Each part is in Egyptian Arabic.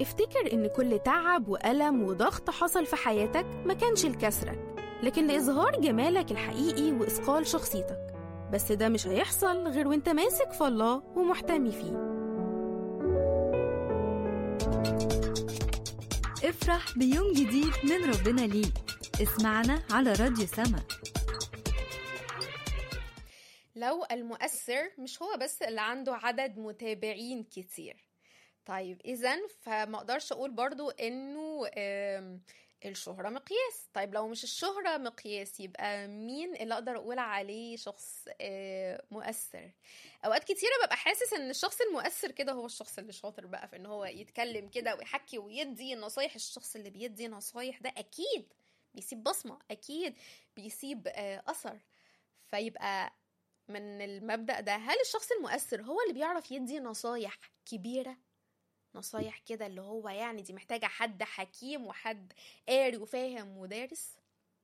افتكر إن كل تعب وألم وضغط حصل في حياتك ما كانش لكسرك لكن لإظهار جمالك الحقيقي وإثقال شخصيتك بس ده مش هيحصل غير وانت ماسك في الله ومحتمي فيه افرح بيوم جديد من ربنا ليك اسمعنا على راديو سما لو المؤثر مش هو بس اللي عنده عدد متابعين كتير طيب اذا فما اقدرش اقول برضو انه آم، الشهرة مقياس طيب لو مش الشهرة مقياس يبقى مين اللي اقدر اقول عليه شخص آه، مؤثر اوقات كتيرة ببقى حاسس ان الشخص المؤثر كده هو الشخص اللي شاطر بقى في ان هو يتكلم كده ويحكي ويدي نصايح الشخص اللي بيدي نصايح ده اكيد بيسيب بصمة اكيد بيسيب آه، اثر فيبقى من المبدأ ده هل الشخص المؤثر هو اللي بيعرف يدي نصايح كبيرة نصايح كده اللي هو يعني دي محتاجة حد حكيم وحد قاري وفاهم ودارس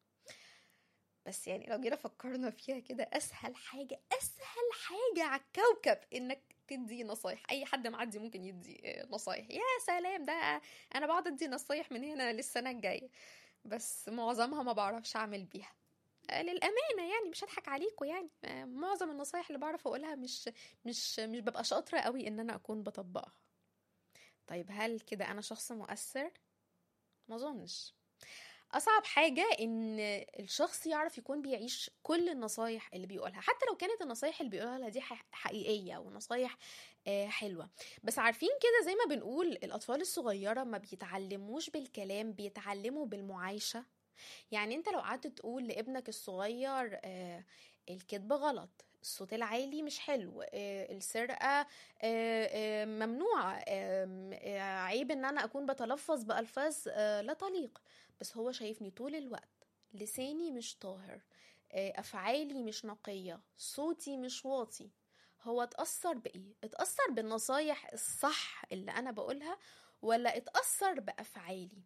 بس يعني لو جينا فكرنا فيها كده أسهل حاجة أسهل حاجة على الكوكب إنك تدي نصايح أي حد معدي ممكن يدي آه، نصايح يا سلام ده أنا بقعد أدي نصايح من هنا للسنة الجاية بس معظمها ما بعرفش أعمل بيها آه، للأمانة يعني مش هضحك عليكم يعني آه، معظم النصايح اللي بعرف أقولها مش مش مش ببقى شاطرة قوي إن أنا أكون بطبقها طيب هل كده انا شخص مؤثر ما اظنش اصعب حاجه ان الشخص يعرف يكون بيعيش كل النصايح اللي بيقولها حتى لو كانت النصايح اللي بيقولها دي ح- حقيقيه ونصايح آه، حلوه بس عارفين كده زي ما بنقول الاطفال الصغيره ما بيتعلموش بالكلام بيتعلموا بالمعايشه يعني انت لو قعدت تقول لابنك الصغير آه، الكذب غلط الصوت العالي مش حلو آه، السرقة آه، آه، ممنوعة آم، آه، عيب ان انا اكون بتلفظ بألفاظ آه، لا تليق بس هو شايفني طول الوقت لساني مش طاهر آه، افعالي مش نقية صوتي مش واطي هو اتأثر بإيه؟ اتأثر بالنصايح الصح اللي أنا بقولها ولا اتأثر بأفعالي؟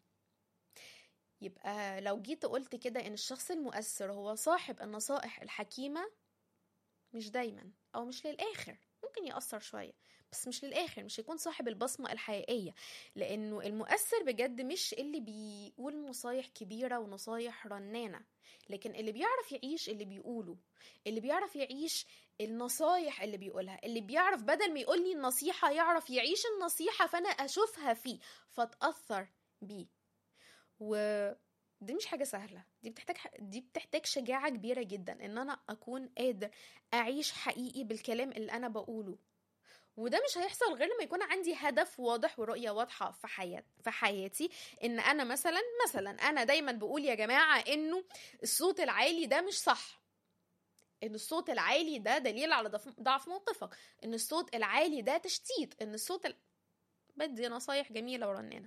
يبقى لو جيت قلت كده إن الشخص المؤثر هو صاحب النصائح الحكيمة مش دايما أو مش للآخر ممكن يأثر شوية بس مش للآخر مش هيكون صاحب البصمة الحقيقية لأنه المؤثر بجد مش اللي بيقول نصايح كبيرة ونصايح رنانة لكن اللي بيعرف يعيش اللي بيقوله اللي بيعرف يعيش النصايح اللي بيقولها اللي بيعرف بدل ما يقول لي النصيحة يعرف يعيش النصيحة فأنا أشوفها فيه فأتأثر بيه ودي مش حاجة سهلة دي بتحتاج دي بتحتاج شجاعة كبيرة جدا ان انا اكون قادر اعيش حقيقي بالكلام اللي انا بقوله وده مش هيحصل غير لما يكون عندي هدف واضح ورؤية واضحة في حياتي في حياتي ان انا مثلا مثلا انا دايما بقول يا جماعة انه الصوت العالي ده مش صح ان الصوت العالي ده دليل على ضعف- ضعف موقفك ان الصوت العالي ده تشتيت ان الصوت ال... بدي نصايح جميلة ورنانة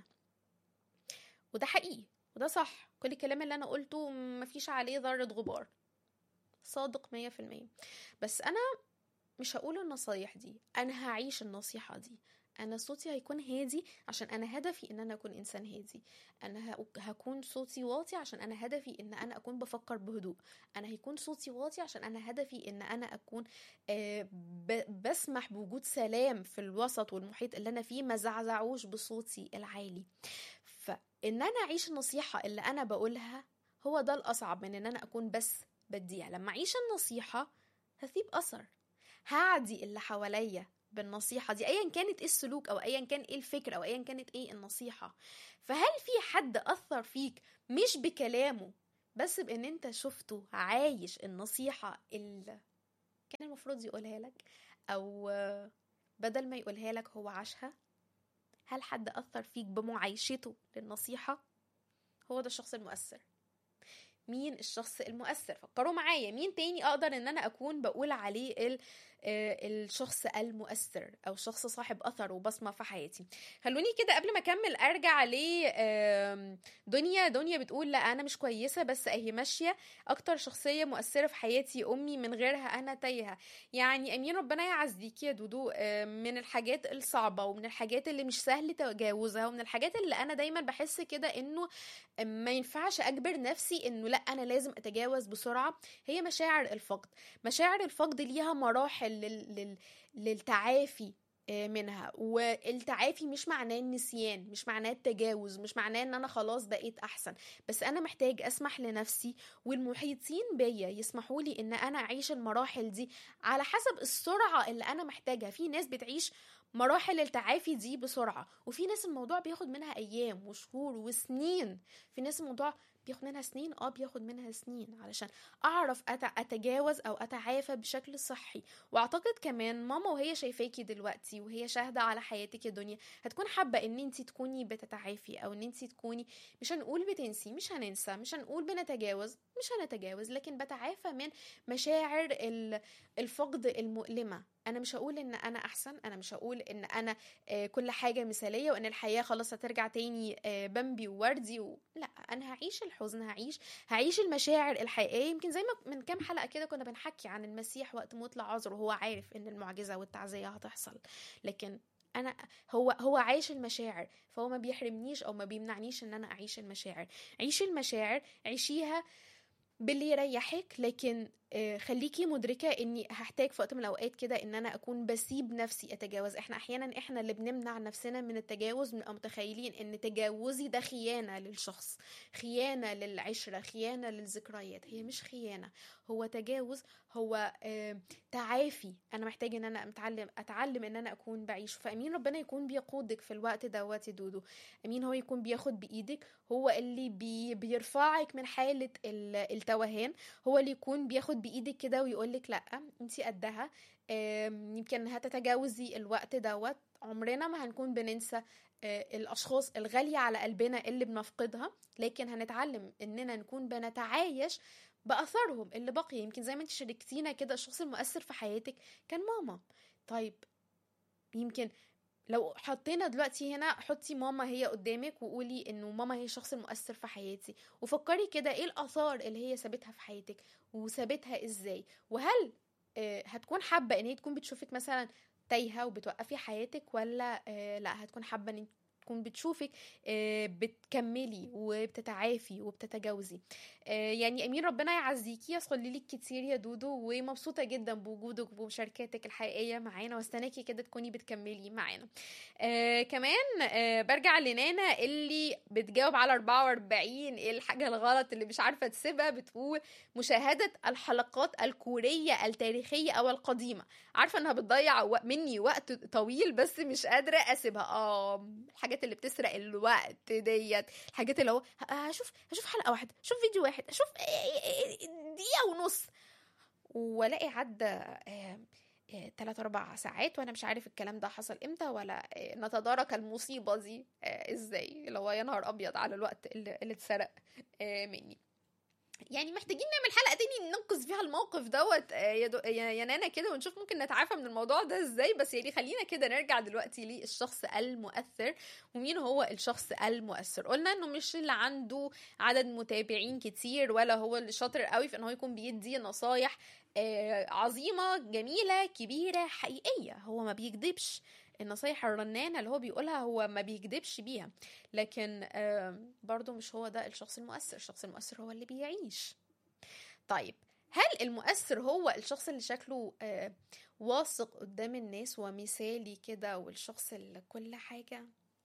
وده حقيقي وده صح كل الكلام اللي انا قلته مفيش عليه ذرة غبار صادق مية في المية بس انا مش هقول النصايح دي انا هعيش النصيحة دي انا صوتي هيكون هادي عشان انا هدفي ان انا اكون انسان هادي انا ه- هكون صوتي واطي عشان انا هدفي ان انا اكون بفكر بهدوء انا هيكون صوتي واطي عشان انا هدفي ان انا اكون آه، ب- بسمح بوجود سلام في الوسط والمحيط اللي انا فيه ما زعزعوش بصوتي العالي فان انا اعيش النصيحة اللي انا بقولها هو ده الاصعب من ان انا اكون بس بديها لما اعيش النصيحة هسيب اثر هعدي اللي حواليا بالنصيحة دي ايا كانت ايه السلوك او ايا كان ايه الفكر او ايا كانت ايه النصيحة فهل في حد اثر فيك مش بكلامه بس بان انت شفته عايش النصيحة اللي كان المفروض يقولها لك او آه، بدل ما يقولها لك هو عاشها هل حد اثر فيك بمعايشته للنصيحة هو ده الشخص المؤثر مين الشخص المؤثر فكروا معايا مين تاني اقدر ان انا اكون بقول عليه ال آه، الشخص المؤثر او شخص صاحب اثر وبصمه في حياتي خلوني كده قبل ما اكمل ارجع ل آم، دنيا دنيا بتقول لا انا مش كويسه بس اهي ماشيه اكتر شخصيه مؤثره في حياتي امي من غيرها انا تايهه يعني امين ربنا يعزيكي يا دودو آم، من الحاجات الصعبه ومن الحاجات اللي مش سهل تجاوزها ومن الحاجات اللي انا دايما بحس كده انه ما ينفعش اجبر نفسي انه لا انا لازم اتجاوز بسرعه هي مشاعر الفقد مشاعر الفقد ليها مراحل لل... لل... للتعافي آه، منها والتعافي مش معناه النسيان مش معناه التجاوز مش معناه ان انا خلاص بقيت احسن بس انا محتاج اسمح لنفسي والمحيطين بيا يسمحوا لي ان انا اعيش المراحل دي على حسب السرعه اللي انا محتاجها في ناس بتعيش مراحل التعافي دي بسرعه وفي ناس الموضوع بياخد منها ايام وشهور وسنين في ناس الموضوع بياخد منها سنين اه بياخد منها سنين علشان اعرف أت- اتجاوز او اتعافى بشكل صحي واعتقد كمان ماما وهي شايفاكي دلوقتي وهي شاهده على حياتك يا دنيا هتكون حابه ان انت تكوني بتتعافي او ان انت تكوني مش هنقول بتنسي مش هننسى مش هنقول بنتجاوز مش هنتجاوز لكن بتعافى من مشاعر ال- الفقد المؤلمه انا مش هقول ان انا احسن انا مش هقول ان انا آه، كل حاجه مثاليه وان الحياه خلاص هترجع تاني آه، بمبي ووردي و... لا انا هعيش الحزن هعيش هعيش المشاعر الحقيقيه يمكن زي ما من كام حلقه كده كنا بنحكي عن المسيح وقت موت لعازر وهو عارف ان المعجزه والتعزيه هتحصل لكن انا هو هو عايش المشاعر فهو ما بيحرمنيش او ما بيمنعنيش ان انا اعيش المشاعر عيشي المشاعر عيشيها باللي يريحك لكن آه، خليكي مدركة اني هحتاج في وقت من الاوقات كده ان انا اكون بسيب نفسي اتجاوز احنا احيانا احنا اللي بنمنع نفسنا من التجاوز بنبقى متخيلين ان تجاوزي ده خيانة للشخص خيانة للعشرة خيانة للذكريات هي مش خيانة هو تجاوز هو آه، تعافي انا محتاج ان انا اتعلم اتعلم ان انا اكون بعيش فامين ربنا يكون بيقودك في الوقت دوت يا دودو امين هو يكون بياخد بايدك هو اللي بي بيرفعك من حالة ال- التوهان هو اللي يكون بياخد بايدك كده ويقولك لا انت قدها آم، يمكن هتتجاوزي الوقت دوت عمرنا ما هنكون بننسى آه، الاشخاص الغالية على قلبنا اللي بنفقدها لكن هنتعلم اننا نكون بنتعايش باثرهم اللي بقي يمكن زي ما انت شاركتينا كده الشخص المؤثر في حياتك كان ماما طيب يمكن لو حطينا دلوقتي هنا حطي ماما هي قدامك وقولي انه ماما هي الشخص المؤثر في حياتي وفكري كده ايه الاثار اللي هي سابتها في حياتك وسابتها ازاي وهل آه، هتكون حابه ان هي تكون بتشوفك مثلا تايهه وبتوقفي حياتك ولا آه، لا هتكون حابه ان تكون بتشوفك آه، بتكملي وبتتعافي وبتتجاوزي آه، يعني امين ربنا يعزيكي يصلي لك كتير يا دودو ومبسوطه جدا بوجودك وبمشاركاتك الحقيقيه معانا واستناكي كده تكوني بتكملي معانا آه كمان آه برجع لنانا اللي بتجاوب على 44 ايه الحاجه الغلط اللي مش عارفه تسيبها بتقول مشاهده الحلقات الكوريه التاريخيه او القديمه عارفه انها بتضيع و- مني وقت طويل بس مش قادره اسيبها اه الحاجات اللي بتسرق الوقت ديت الحاجات اللي هو ه- هشوف هشوف حلقه واحده اشوف فيديو واحد اشوف دقيقه ونص والاقي عدى آه، آه، تلات أربع ساعات وأنا مش عارف الكلام ده حصل إمتى ولا آه، نتدارك المصيبة دي آه، إزاي لو يا نهار أبيض على الوقت اللي, اللي اتسرق آه، مني يعني محتاجين نعمل حلقة تاني ننقذ فيها الموقف دوت آه، يا, دو... يا يا نانا كده ونشوف ممكن نتعافى من الموضوع ده ازاي بس يعني خلينا كده نرجع دلوقتي للشخص المؤثر ومين هو الشخص المؤثر قلنا انه مش اللي عنده عدد متابعين كتير ولا هو اللي شاطر قوي في ان هو يكون بيدي نصايح آه، عظيمة جميلة كبيرة حقيقية هو ما بيكذبش النصايح الرنانة اللي هو بيقولها هو ما بيكذبش بيها لكن آم، برضو مش هو ده الشخص المؤثر الشخص المؤثر هو اللي بيعيش طيب هل المؤثر هو الشخص اللي شكله آه، واثق قدام الناس ومثالي كده والشخص اللي كل حاجة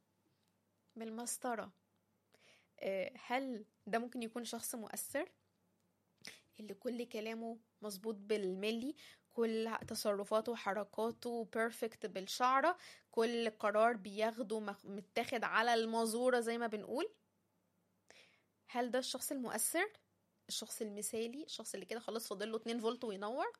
بالمسطرة آه، هل ده ممكن يكون شخص مؤثر اللي كل كلامه مظبوط بالملي كل تصرفاته وحركاته بيرفكت بالشعرة كل قرار بياخده مخ- متاخد على المزورة زي ما بنقول هل ده الشخص المؤثر الشخص المثالي الشخص اللي كده خلاص فاضل له 2 فولت وينور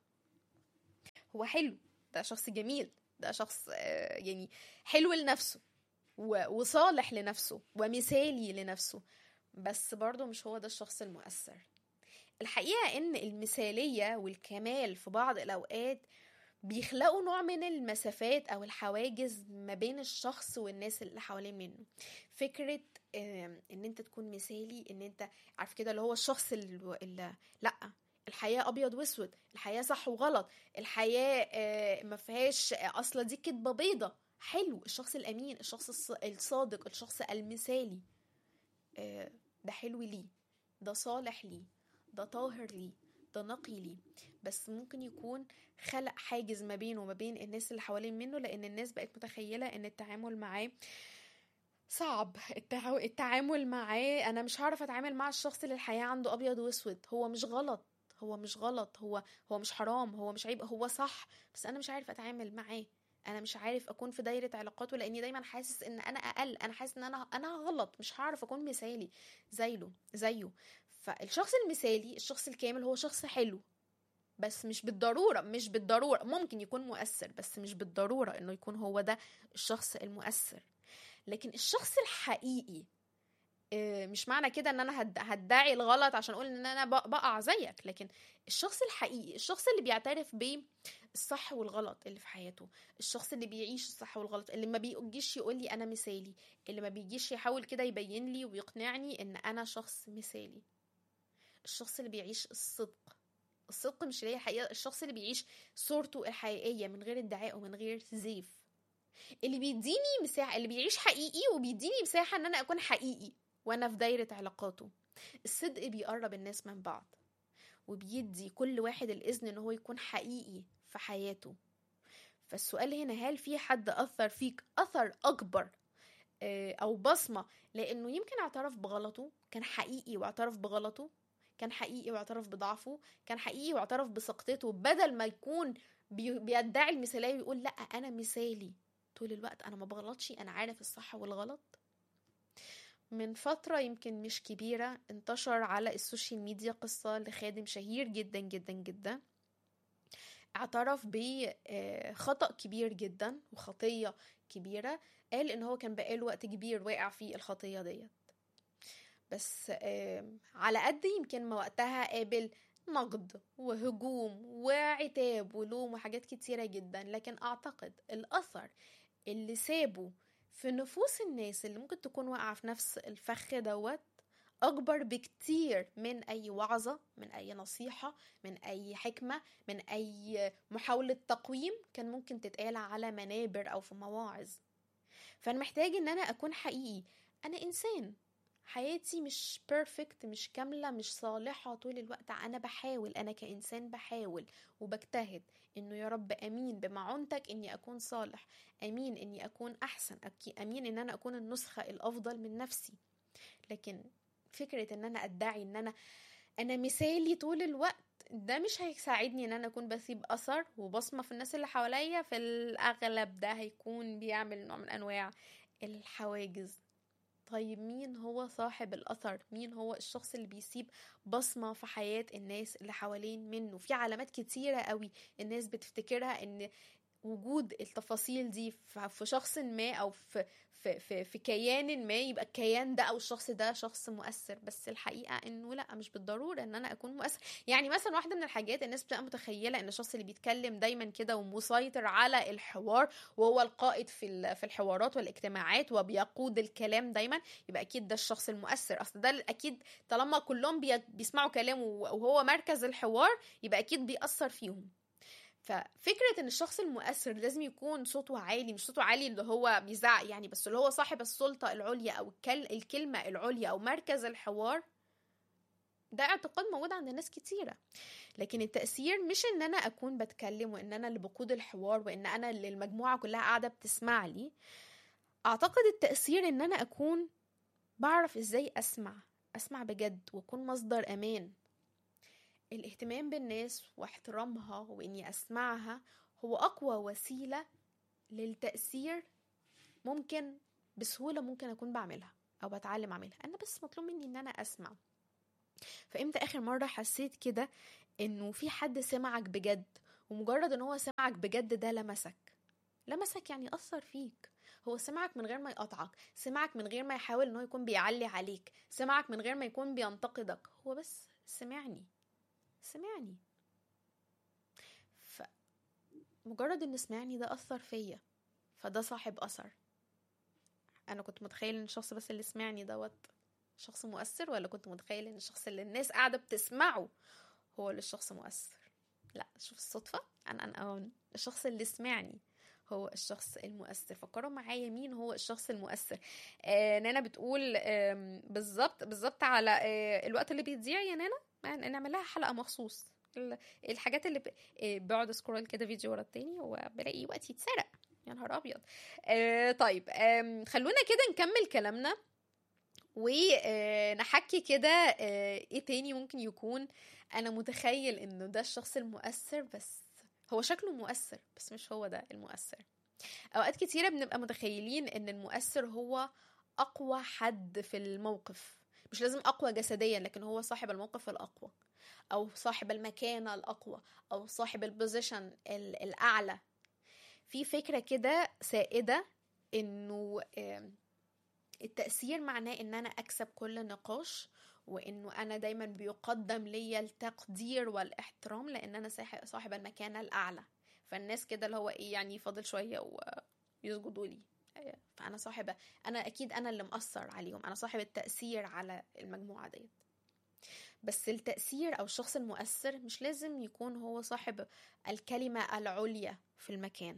هو حلو ده شخص جميل ده شخص آه، يعني حلو لنفسه و- وصالح لنفسه ومثالي لنفسه بس برضه مش هو ده الشخص المؤثر الحقيقة إن المثالية والكمال في بعض الأوقات بيخلقوا نوع من المسافات أو الحواجز ما بين الشخص والناس اللي حوالين منه فكرة آم، إن أنت تكون مثالي إن أنت عارف كده اللي هو الشخص اللي, اللي لأ الحياة أبيض وأسود الحياة صح وغلط الحياة آه، ما فيهاش آه، أصلا دي كدبة بيضة حلو الشخص الأمين الشخص الص- الصادق الشخص المثالي آه، ده حلو ليه ده صالح ليه ده طاهر ليه ده نقي ليه بس ممكن يكون خلق حاجز ما بينه وما بين الناس اللي حوالين منه لان الناس بقت متخيله ان التعامل معاه صعب التع... التعامل معاه انا مش هعرف اتعامل مع الشخص اللي الحياه عنده ابيض واسود هو مش غلط هو مش غلط هو هو مش حرام هو مش عيب هو صح بس انا مش عارف اتعامل معاه انا مش عارف اكون في دايره علاقاته لاني دايما حاسس ان انا اقل انا حاسس ان انا انا غلط مش هعرف اكون مثالي زيه زيه فالشخص المثالي الشخص الكامل هو شخص حلو بس مش بالضروره مش بالضروره ممكن يكون مؤثر بس مش بالضروره انه يكون هو ده الشخص المؤثر لكن الشخص الحقيقي آه، مش معنى كده ان انا هد- هدعي الغلط عشان اقول ان انا بق- بقع زيك لكن الشخص الحقيقي الشخص اللي بيعترف بالصح والغلط اللي في حياته الشخص اللي بيعيش الصح والغلط اللي ما بيجيش يقول لي انا مثالي اللي ما بيجيش يحاول كده يبين لي ويقنعني ان انا شخص مثالي الشخص اللي بيعيش الصدق الصدق مش اللي هي الحقيقة الشخص اللي بيعيش صورته الحقيقية من غير ادعاء ومن غير زيف اللي بيديني مساحة اللي بيعيش حقيقي وبيديني مساحة ان انا اكون حقيقي وانا في دايرة علاقاته الصدق بيقرب الناس من بعض وبيدي كل واحد الاذن ان هو يكون حقيقي في حياته فالسؤال هنا هل في حد اثر فيك اثر اكبر آه، او بصمه لانه يمكن اعترف بغلطه كان حقيقي واعترف بغلطه كان حقيقي واعترف بضعفه كان حقيقي واعترف بسقطته بدل ما يكون بي- بيدعي المثاليه ويقول لا انا مثالي طول الوقت انا ما بغلطش انا عارف الصح والغلط من فترة يمكن مش كبيرة انتشر على السوشيال ميديا قصة لخادم شهير جدا جدا جدا اعترف بخطأ كبير جدا وخطية كبيرة قال ان هو كان بقاله وقت كبير واقع في الخطية ديت بس آم، على قد يمكن ما وقتها قابل نقد وهجوم وعتاب ولوم وحاجات كتيرة جدا لكن أعتقد الأثر اللي سابه في نفوس الناس اللي ممكن تكون واقعة في نفس الفخ دوت أكبر بكتير من أي وعظة من أي نصيحة من أي حكمة من أي محاولة تقويم كان ممكن تتقال على منابر أو في مواعظ فأنا محتاج إن أنا أكون حقيقي أنا إنسان حياتي مش بيرفكت مش كاملة مش صالحة طول الوقت أنا بحاول أنا كإنسان بحاول وبجتهد إنه يا رب أمين بمعونتك إني أكون صالح أمين إني أكون أحسن أكي- أمين إن أنا أكون النسخة الأفضل من نفسي لكن فكرة إن أنا أدعي إن أنا أنا مثالي طول الوقت ده مش هيساعدني ان انا اكون بسيب اثر وبصمة في الناس اللي حواليا في الاغلب ده هيكون بيعمل نوع من انواع الحواجز طيب مين هو صاحب الأثر مين هو الشخص اللي بيسيب بصمة في حياة الناس اللي حوالين منه في علامات كتيرة قوي الناس بتفتكرها ان وجود التفاصيل دي ف- في شخص ما او في في في, في كيان ما يبقى الكيان ده او الشخص ده شخص مؤثر بس الحقيقه انه لا مش بالضروره ان انا اكون مؤثر يعني مثلا واحده من الحاجات الناس بتبقى متخيله ان الشخص اللي بيتكلم دايما كده ومسيطر على الحوار وهو القائد في ال- في الحوارات والاجتماعات وبيقود الكلام دايما يبقى اكيد ده الشخص المؤثر اصل ده اكيد طالما كلهم بي- بيسمعوا كلامه وهو مركز الحوار يبقى اكيد بيأثر فيهم ففكرة ان الشخص المؤثر لازم يكون صوته عالي مش صوته عالي اللي هو بيزعق يعني بس اللي هو صاحب السلطة العليا او الكل الكلمة العليا او مركز الحوار ده اعتقاد موجود عند ناس كتيرة لكن التأثير مش ان انا اكون بتكلم وان انا اللي بقود الحوار وان انا اللي المجموعة كلها قاعدة بتسمع لي اعتقد التأثير ان انا اكون بعرف ازاي اسمع اسمع بجد واكون مصدر امان الاهتمام بالناس واحترامها واني اسمعها هو اقوى وسيله للتاثير ممكن بسهوله ممكن اكون بعملها او بتعلم اعملها انا بس مطلوب مني ان انا اسمع فامتى اخر مره حسيت كده انه في حد سمعك بجد ومجرد ان هو سمعك بجد ده لمسك لمسك يعني اثر فيك هو سمعك من غير ما يقطعك سمعك من غير ما يحاول ان هو يكون بيعلي عليك سمعك من غير ما يكون بينتقدك هو بس سمعني سمعني ف مجرد ان سمعني ده اثر فيا فده صاحب اثر انا كنت متخيل ان الشخص بس اللي سمعني دوت شخص مؤثر ولا كنت متخيل ان الشخص اللي الناس قاعده بتسمعه هو اللي الشخص مؤثر لا شوف الصدفه انا انا الشخص اللي سمعني هو الشخص المؤثر فكروا معايا مين هو الشخص المؤثر آه نانا بتقول آه بالظبط بالظبط على آه الوقت اللي بيضيع يا نانا نعمل لها حلقه مخصوص ال- الحاجات اللي ب... آه، بقعد سكرول كده فيديو ورا التاني وبلاقي وقتي اتسرق يا نهار ابيض آه طيب آم، خلونا كده نكمل كلامنا ونحكي كده آه، ايه تاني ممكن يكون انا متخيل انه ده الشخص المؤثر بس هو شكله مؤثر بس مش هو ده المؤثر اوقات كتيره بنبقى متخيلين ان المؤثر هو اقوى حد في الموقف مش لازم اقوى جسديا لكن هو صاحب الموقف الاقوى او صاحب المكانه الاقوى او صاحب البوزيشن ال- الاعلى في فكره كده سائده انه آم، التأثير معناه ان انا اكسب كل نقاش وانه انا دايما بيقدم ليا التقدير والاحترام لان انا ساح- صاحب المكانة الاعلى فالناس كده اللي هو ايه يعني فاضل شوية ويسجدوا لي آه، فانا صاحبة انا اكيد انا اللي مأثر عليهم انا صاحب التأثير على المجموعة ديت بس التأثير او الشخص المؤثر مش لازم يكون هو صاحب الكلمة العليا في المكان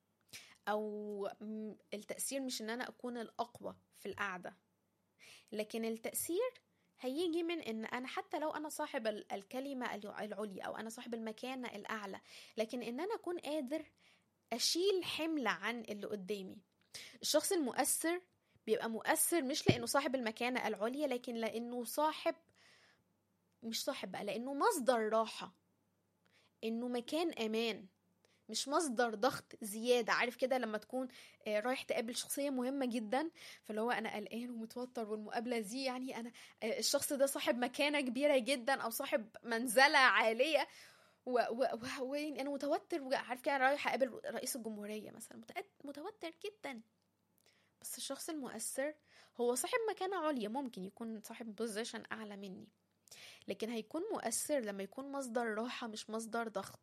او م- التأثير مش ان انا اكون الاقوى في القعدة لكن التأثير هيجي من ان انا حتى لو انا صاحب ال- الكلمة الع- العليا او انا صاحب المكانة الاعلى لكن ان انا اكون قادر اشيل حمل عن اللي قدامي الشخص المؤثر بيبقى مؤثر مش لانه صاحب المكانة العليا لكن لانه صاحب مش صاحب بقى لانه مصدر راحة انه مكان امان مش مصدر ضغط زيادة عارف كده لما تكون آه، رايح تقابل شخصية مهمة جدا فاللي هو أنا قلقان ومتوتر والمقابلة دي يعني أنا آه، الشخص ده صاحب مكانة كبيرة جدا أو صاحب منزلة عالية و و و و أنا متوتر وعارف كده رايح أقابل رئيس الجمهورية مثلا متأ- متوتر جدا بس الشخص المؤثر هو صاحب مكانة عليا ممكن يكون صاحب بوزيشن أعلى مني لكن هيكون مؤثر لما يكون مصدر راحة مش مصدر ضغط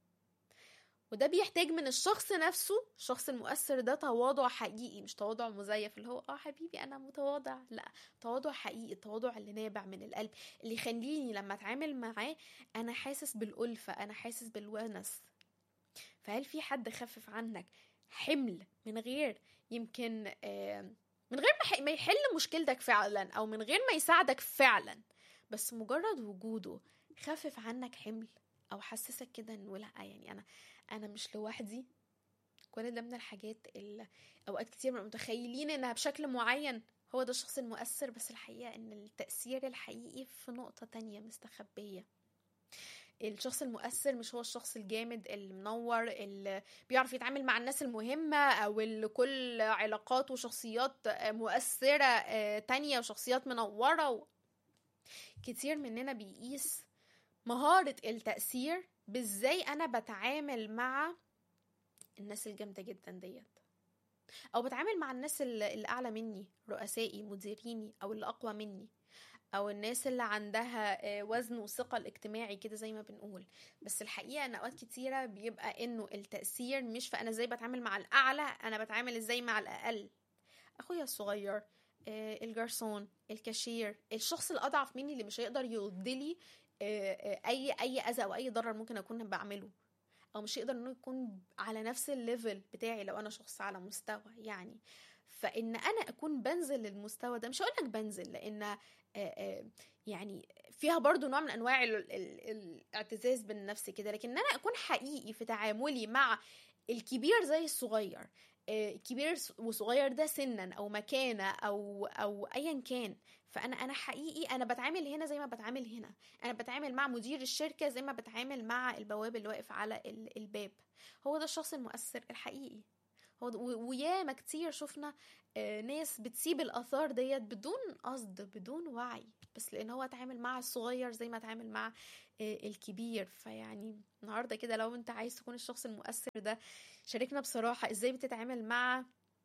وده بيحتاج من الشخص نفسه الشخص المؤثر ده تواضع حقيقي مش تواضع مزيف اللي هو اه حبيبي انا متواضع لا تواضع حقيقي التواضع اللي نابع من القلب اللي يخليني لما اتعامل معاه انا حاسس بالألفة انا حاسس بالونس فهل في حد خفف عنك حمل من غير يمكن آه، من غير ما ح- ما يحل مشكلتك فعلا او من غير ما يساعدك فعلا بس مجرد وجوده خفف عنك حمل او حسسك كده انه لا يعني انا انا مش لوحدي كل ده من الحاجات اللي اوقات كتير بنبقى متخيلين انها بشكل معين هو ده الشخص المؤثر بس الحقيقة ان التأثير الحقيقي في نقطة تانية مستخبية الشخص المؤثر مش هو الشخص الجامد المنور اللي بيعرف يتعامل مع الناس المهمة او اللي كل علاقات وشخصيات مؤثرة آه، تانية وشخصيات منورة و... كتير مننا بيقيس مهارة التأثير بازاي انا بتعامل مع الناس الجامدة جدا ديت او بتعامل مع الناس اللي اللي اعلى مني رؤسائي مديريني او اللي اقوى مني او الناس اللي عندها آه، وزن وثقل اجتماعي كده زي ما بنقول بس الحقيقه ان اوقات كتيره بيبقى انه التاثير مش في انا ازاي بتعامل مع الاعلى انا بتعامل ازاي مع الاقل اخويا الصغير آه، الجرسون الكاشير الشخص الاضعف مني اللي مش هيقدر يردلي آه، آه، اي اي اذى او اي ضرر ممكن اكون بعمله او مش يقدر انه يكون على نفس الليفل بتاعي لو انا شخص على مستوى يعني فان انا اكون بنزل للمستوى ده مش هقول لك بنزل لان آه، آه، يعني فيها برضو نوع من انواع ال- ال- الاعتزاز بالنفس كده لكن ان انا اكون حقيقي في تعاملي مع الكبير زي الصغير آه، كبير وصغير ده سنا او مكانه او او ايا كان فانا انا حقيقي انا بتعامل هنا زي ما بتعامل هنا انا بتعامل مع مدير الشركه زي ما بتعامل مع البواب اللي واقف على ال- الباب هو ده الشخص المؤثر الحقيقي هو ده- و- وياما كتير شفنا آه، ناس بتسيب الاثار ديت بدون قصد بدون وعي بس لان هو اتعامل مع الصغير زي ما اتعامل مع آه، الكبير فيعني النهارده كده لو انت عايز تكون الشخص المؤثر ده شاركنا بصراحه ازاي بتتعامل مع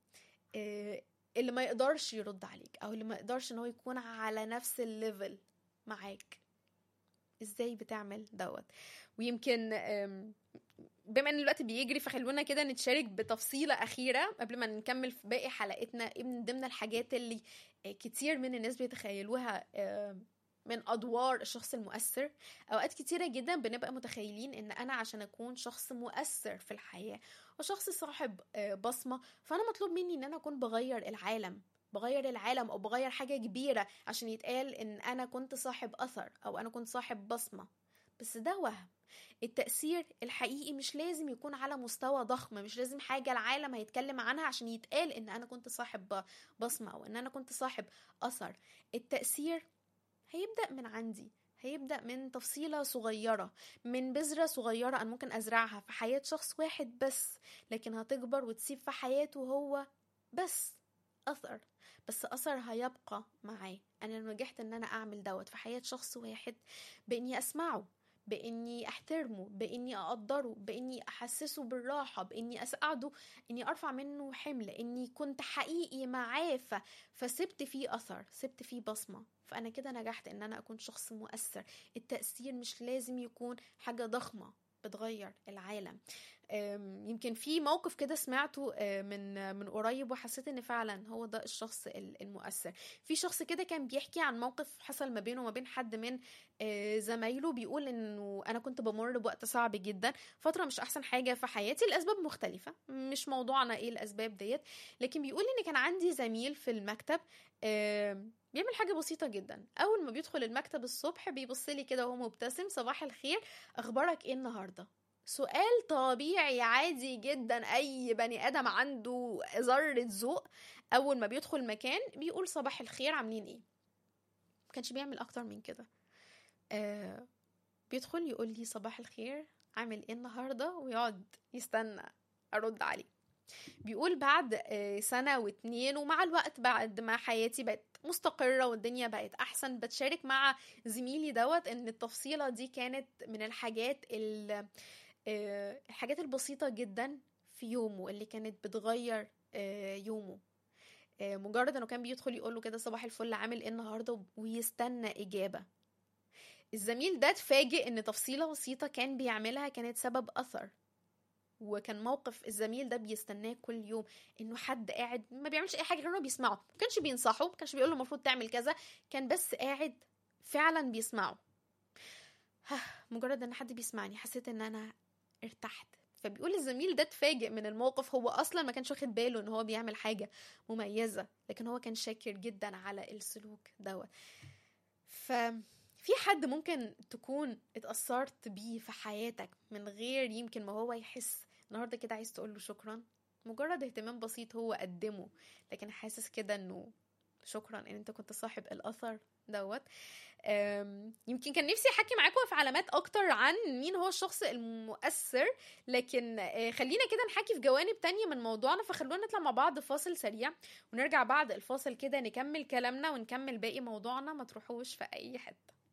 آه، اللي ما يقدرش يرد عليك او اللي ما يقدرش ان هو يكون على نفس الليفل معاك ازاي بتعمل دوت ويمكن آم، بما ان الوقت بيجري فخلونا كده نتشارك بتفصيلة أخيرة قبل ما نكمل في باقي حلقتنا إيه من ضمن الحاجات اللي آه، كتير من الناس بيتخيلوها آه، من أدوار الشخص المؤثر أوقات كتيرة جدا بنبقى متخيلين إن أنا عشان أكون شخص مؤثر في الحياة وشخص صاحب آه، بصمة فأنا مطلوب مني إن أنا أكون بغير العالم بغير العالم أو بغير حاجة كبيرة عشان يتقال إن أنا كنت صاحب أثر أو أنا كنت صاحب بصمة بس ده وهم التأثير الحقيقي مش لازم يكون على مستوى ضخم مش لازم حاجة العالم هيتكلم عنها عشان يتقال ان انا كنت صاحب بصمة او ان انا كنت صاحب اثر التأثير هيبدأ من عندي هيبدأ من تفصيلة صغيرة من بذرة صغيرة أنا ممكن أزرعها في حياة شخص واحد بس لكن هتكبر وتسيب في حياته هو بس أثر بس أثر هيبقى معاه أنا نجحت إن أنا أعمل دوت في حياة شخص واحد بإني أسمعه بإني أحترمه بإني أقدره بإني أحسسه بالراحة بإني أساعده إني أرفع منه حمل إني كنت حقيقي معاه ف... فسبت فيه أثر سبت فيه بصمة فأنا كده نجحت إن أنا أكون شخص مؤثر التأثير مش لازم يكون حاجة ضخمة بتغير العالم يمكن في موقف كده سمعته من من قريب وحسيت ان فعلا هو ده الشخص المؤثر في شخص كده كان بيحكي عن موقف حصل ما بينه وما بين حد من زمايله بيقول انه انا كنت بمر بوقت صعب جدا فتره مش احسن حاجه في حياتي لاسباب مختلفه مش موضوعنا ايه الاسباب ديت لكن بيقول ان كان عندي زميل في المكتب بيعمل حاجه بسيطه جدا اول ما بيدخل المكتب الصبح بيبص لي كده وهو مبتسم صباح الخير اخبارك ايه النهارده سؤال طبيعي عادي جدا اي بني ادم عنده ذره ذوق اول ما بيدخل مكان بيقول صباح الخير عاملين ايه ما كانش بيعمل اكتر من كده آه بيدخل يقول لي صباح الخير عامل ايه النهارده ويقعد يستنى ارد عليه بيقول بعد سنة واتنين ومع الوقت بعد ما حياتي بقت مستقرة والدنيا بقت أحسن بتشارك مع زميلي دوت إن التفصيلة دي كانت من الحاجات الحاجات البسيطة جدا في يومه اللي كانت بتغير يومه مجرد انه كان بيدخل يقول له كده صباح الفل عامل ايه النهارده ويستنى اجابه الزميل ده اتفاجئ ان تفصيله بسيطه كان بيعملها كانت سبب اثر وكان موقف الزميل ده بيستناه كل يوم انه حد قاعد ما بيعملش اي حاجه غير انه بيسمعه ما كانش بينصحه ما كانش بيقول له المفروض تعمل كذا كان بس قاعد فعلا بيسمعه مجرد ان حد بيسمعني حسيت ان انا ارتحت فبيقول الزميل ده اتفاجئ من الموقف هو اصلا ما كانش واخد باله ان هو بيعمل حاجه مميزه لكن هو كان شاكر جدا على السلوك دوت ف في حد ممكن تكون اتأثرت بيه في حياتك من غير يمكن ما هو يحس النهارده كده عايز تقول له شكرا مجرد اهتمام بسيط هو قدمه لكن حاسس كده انه شكرا ان انت كنت صاحب الاثر دوت يمكن كان نفسي احكي معاكم في علامات اكتر عن مين هو الشخص المؤثر لكن خلينا كده نحكي في جوانب تانية من موضوعنا فخلونا نطلع مع بعض فاصل سريع ونرجع بعد الفاصل كده نكمل كلامنا ونكمل باقي موضوعنا ما تروحوش في اي حته